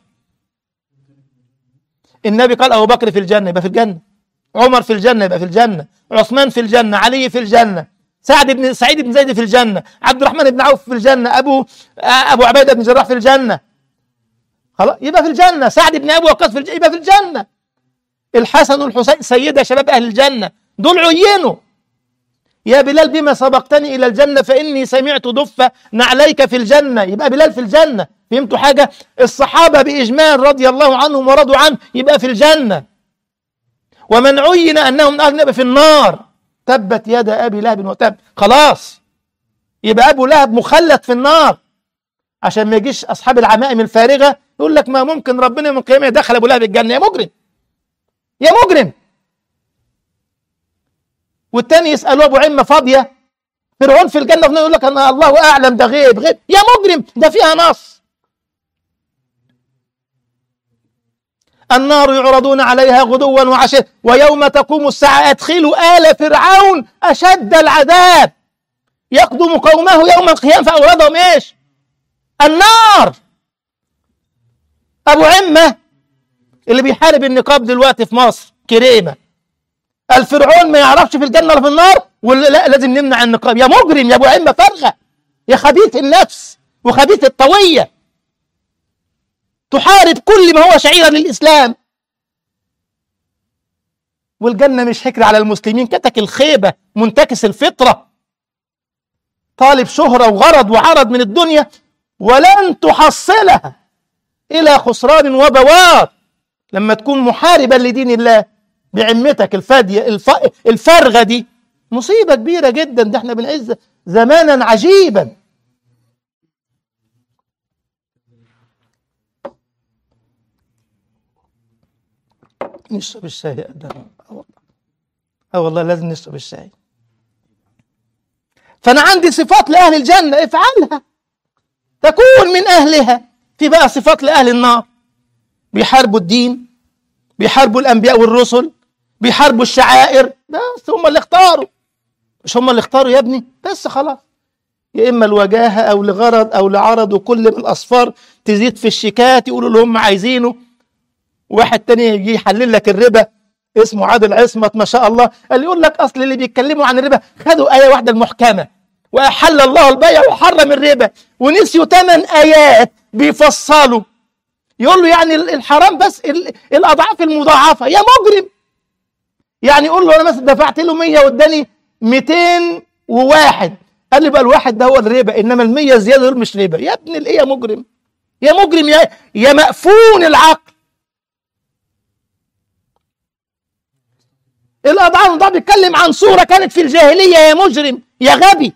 النبي قال أبو بكر في الجنة يبقى في الجنة عمر في الجنة يبقى في الجنة عثمان في الجنة علي في الجنة سعد بن سعيد بن زيد في الجنة عبد الرحمن بن عوف في الجنة أبو أبو عبيدة بن جراح في الجنة خلاص يبقى في الجنة سعد بن أبي وقاص في الجنة يبقى في الجنة الحسن والحسين سيدة شباب أهل الجنة دول عينوا يا بلال بما سبقتني إلى الجنة فإني سمعت دف نعليك في الجنة يبقى بلال في الجنة فهمتوا حاجة الصحابة بإجمال رضي الله عنهم ورضوا عنه يبقى في الجنة ومن عين أنهم من أهل يبقى في النار تبت يد أبي لهب وتب خلاص يبقى أبو لهب مخلد في النار عشان ما يجيش أصحاب العمائم الفارغة يقول لك ما ممكن ربنا يوم القيامة يدخل أبو لهب الجنة يا مجرم يا مجرم والتاني يسألوا أبو عمة فاضية فرعون في الجنة يقول لك أنا الله أعلم ده غيب غيب يا مجرم ده فيها نص النار يعرضون عليها غدوا وعشيا ويوم تقوم الساعة أدخلوا آل فرعون أشد العذاب يقدم قومه يوم القيامة فأوردهم إيش النار أبو عمة اللي بيحارب النقاب دلوقتي في مصر كريمة الفرعون ما يعرفش في الجنة ولا في النار ولا لا لازم نمنع النقاب يا مجرم يا أبو عمة فرغة يا خبيث النفس وخبيث الطوية تحارب كل ما هو شعيرة للإسلام والجنة مش حكر على المسلمين كتك الخيبة منتكس الفطرة طالب شهرة وغرض وعرض من الدنيا ولن تحصلها إلى خسران وبوار لما تكون محاربا لدين الله بعمتك الفادية الف... الفارغة دي مصيبة كبيرة جدا ده احنا بنعز زمانا عجيبا نشرب الشاي يا أدم اه والله لازم نشرب الشاي فأنا عندي صفات لأهل الجنة افعلها تكون من أهلها في بقى صفات لأهل النار بيحاربوا الدين بيحاربوا الأنبياء والرسل بيحاربوا الشعائر بس هم اللي اختاروا مش هم اللي اختاروا يا ابني بس خلاص يا إما الوجاهة أو لغرض أو لعرض وكل من الأصفار تزيد في الشيكات يقولوا اللي هم عايزينه واحد تاني يجي يحلل لك الربا اسمه عادل عصمت ما شاء الله قال يقول لك اصل اللي بيتكلموا عن الربا خدوا ايه واحده المحكمه واحل الله البيع وحرم الربا ونسيوا ثمان ايات بيفصلوا يقول له يعني الحرام بس الاضعاف المضاعفه يا مجرم يعني يقول له انا مثلا دفعت له 100 واداني 201 قال لي بقى الواحد ده هو الربا انما ال 100 زياده دول مش ربا يا ابن الايه يا مجرم يا مجرم يا يا مقفون العقل الأضعاف ده بيتكلم عن صورة كانت في الجاهلية يا مجرم يا غبي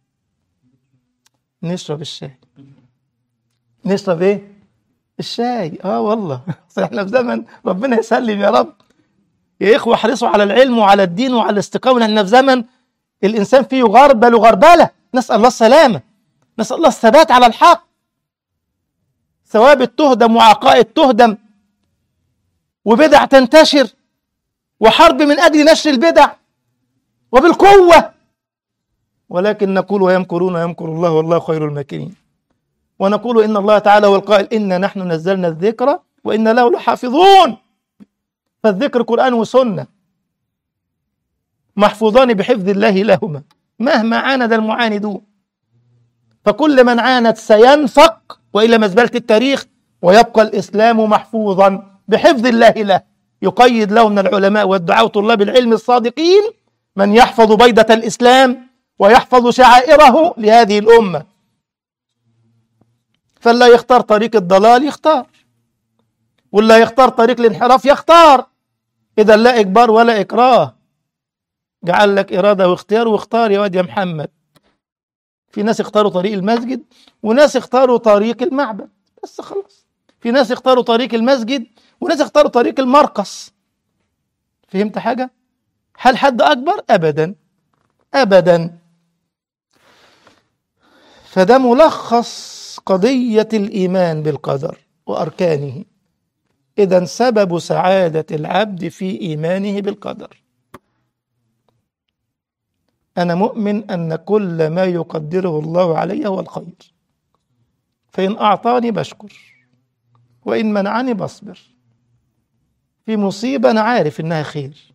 نشرب الشاي نشرب ايه الشاي اه والله احنا في زمن ربنا يسلم يا رب يا اخوة احرصوا على العلم وعلى الدين وعلى الاستقامة احنا في زمن الانسان فيه غربل وغربلة نسأل الله السلامة نسأل الله الثبات على الحق ثوابت تهدم وعقائد تهدم وبدع تنتشر وحرب من أجل نشر البدع وبالقوة ولكن نقول ويمكرون ويمكر الله والله خير الماكرين ونقول إن الله تعالى هو القائل إنا نحن نزلنا الذكر وإن له لحافظون فالذكر قرآن وسنة محفوظان بحفظ الله لهما مهما عاند المعاندون فكل من عاند سينفق وإلى مزبلة التاريخ ويبقى الإسلام محفوظا بحفظ الله له يقيد له من العلماء والدعاء طلاب العلم الصادقين من يحفظ بيضة الإسلام ويحفظ شعائره لهذه الأمة فلا يختار طريق الضلال يختار ولا يختار طريق الانحراف يختار إذا لا إجبار ولا إكراه جعل لك إرادة واختيار واختار يا واد يا محمد في ناس اختاروا طريق المسجد وناس اختاروا طريق المعبد بس خلاص في ناس اختاروا طريق المسجد وناس اختاروا طريق المرقص فهمت حاجة؟ هل حد أكبر؟ أبدا أبدا فده ملخص قضية الإيمان بالقدر وأركانه إذا سبب سعادة العبد في إيمانه بالقدر أنا مؤمن أن كل ما يقدره الله علي هو الخير فإن أعطاني بشكر وإن منعني بصبر في مصيبة أنا عارف إنها خير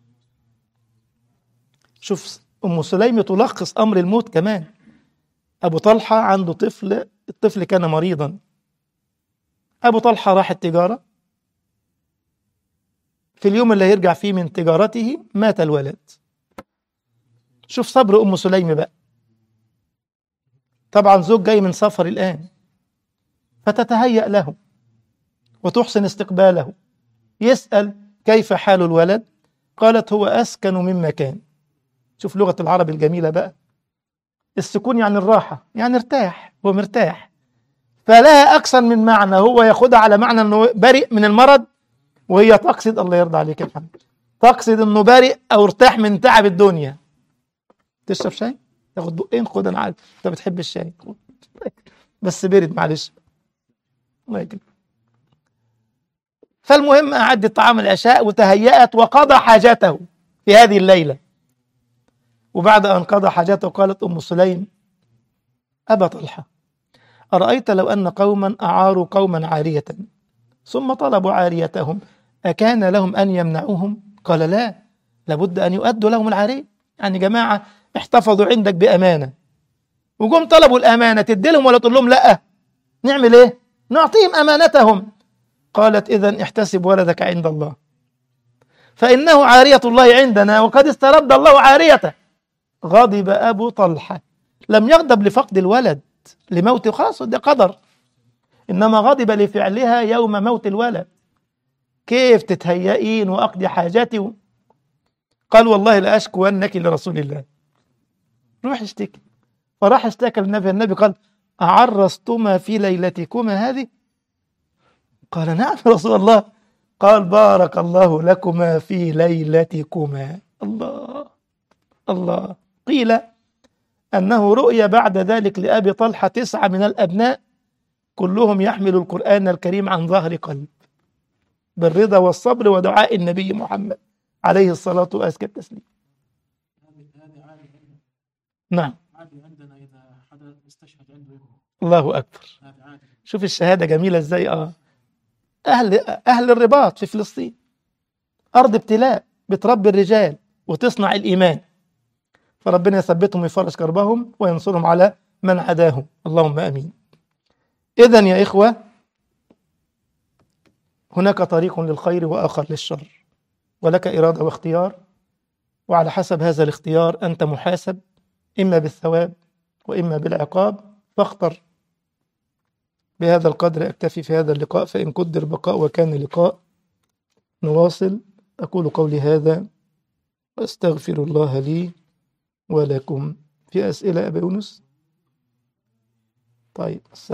شوف أم سليم تلخص أمر الموت كمان أبو طلحة عنده طفل الطفل كان مريضا أبو طلحة راح التجارة في اليوم اللي هيرجع فيه من تجارته مات الولد شوف صبر أم سليم بقى طبعا زوج جاي من سفر الآن فتتهيأ له وتحسن استقباله يسأل كيف حال الولد قالت هو أسكن مما كان شوف لغة العرب الجميلة بقى السكون يعني الراحة يعني ارتاح هو مرتاح فلها أكثر من معنى هو ياخدها على معنى أنه بريء من المرض وهي تقصد الله يرضى عليك يا محمد تقصد أنه بريء أو ارتاح من تعب الدنيا تشرب شاي تاخد بقين خد أنا عارف أنت بتحب الشاي بس برد معلش الله يكرمك فالمهم أعدت طعام العشاء وتهيأت وقضى حاجته في هذه الليلة وبعد أن قضى حاجته قالت أم سليم أبا طلحة أرأيت لو أن قوما أعاروا قوما عارية ثم طلبوا عاريتهم أكان لهم أن يمنعوهم قال لا لابد أن يؤدوا لهم العارية يعني جماعة احتفظوا عندك بأمانة وجم طلبوا الأمانة تدي لهم ولا تقول لهم لا نعمل إيه نعطيهم أمانتهم قالت إذا احتسب ولدك عند الله فإنه عارية الله عندنا وقد استرد الله عاريته غضب أبو طلحة لم يغضب لفقد الولد لموت خلاص ده قدر إنما غضب لفعلها يوم موت الولد كيف تتهيئين وأقضي حاجاتي قال والله لأشكونك لرسول الله روح اشتكي فراح اشتكى للنبي النبي قال أعرستما في ليلتكما هذه قال نعم يا رسول الله قال بارك الله لكما في ليلتكما الله الله قيل أنه رؤي بعد ذلك لأبي طلحة تسعة من الأبناء كلهم يحمل القرآن الكريم عن ظهر قلب بالرضا والصبر ودعاء النبي محمد عليه الصلاة وأزكى التسليم نعم عادي عندنا اذا حدا استشهد عنده ابن الله أكبر هذا عادي شوف الشهادة جميلة ازاي اه أهل أهل الرباط في فلسطين أرض ابتلاء بتربي الرجال وتصنع الإيمان فربنا يثبتهم ويفرج كربهم وينصرهم على من عداهم اللهم امين. اذا يا اخوه هناك طريق للخير واخر للشر ولك اراده واختيار وعلى حسب هذا الاختيار انت محاسب اما بالثواب واما بالعقاب فاختر بهذا القدر اكتفي في هذا اللقاء فان قدر بقاء وكان لقاء نواصل اقول قولي هذا واستغفر الله لي ولكم في أسئلة أبا يونس طيب